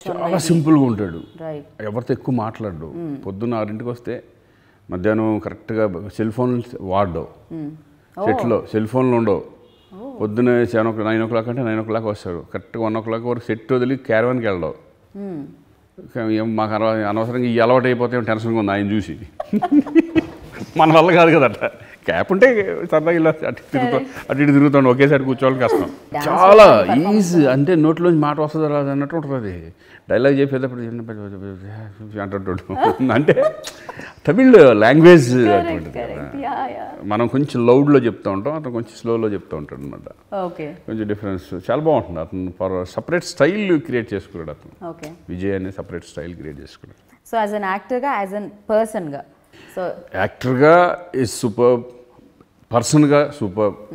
చాలా సింపుల్గా ఉంటాడు రైట్ ఎవరితో ఎక్కువ మాట్లాడు పొద్దున్న ఆరింటికి వస్తే మధ్యాహ్నం కరెక్ట్గా సెల్ ఫోన్ వాడవు సెట్లో సెల్ ఫోన్లు ఉండవు పొద్దున్న seven o nine o'clock అంటే నైన్ ఓ క్లాక్ వస్తాడు కరెక్ట్గా వన్ ఓ క్లాక్ వరకు సెట్ వదిలి క్యారవాన్కి వెళ్ళవు కానీ ఏం మాకు అనవ- అనవసరంగా ఈ అలవాటు అయిపోతే టెన్షన్గా ఉంది ఆయన చూసి మన వల్ల కాదు కదట క్యాప్ ఉంటే సరదాగా ఇలా అటు ఇటు తిరుగుతాం అటు ఇటు తిరుగుతాం ఒకేసారి కూర్చోవాలి కష్టం చాలా ఈజీ అంటే నోట్లోంచి మాట వస్తుందా రాదు అన్నట్టు ఉంటుంది డైలాగ్ చెప్పేటప్పుడు అంటుంటాడు అంటే తమిళ్ లాంగ్వేజ్ అటువంటిది కదా. కరెక్ట్ యా యా మనం కొంచెం లౌడ్లో చెప్తూ ఉంటాం అతను కొంచెం స్లోలో చెప్తూ ఉంటాడు అనమాట ఓకే కొంచెం డిఫరెన్స్ చాలా బాగుంటుంది అతను ఫర్ సపరేట్ స్టైల్ క్రియేట్ చేసుకున్నాడు అతను ఓకే విజయ్ అనే సపరేట్ స్టైల్ క్రియేట్ చేసుకున్నాడు సో యాజ్ అన్ యాక్టర్గా యాజ్ అన్ పర్సన్గా సో యాక్టర్గా ఈజ్ సూపర్ పర్సన్గా సూపర్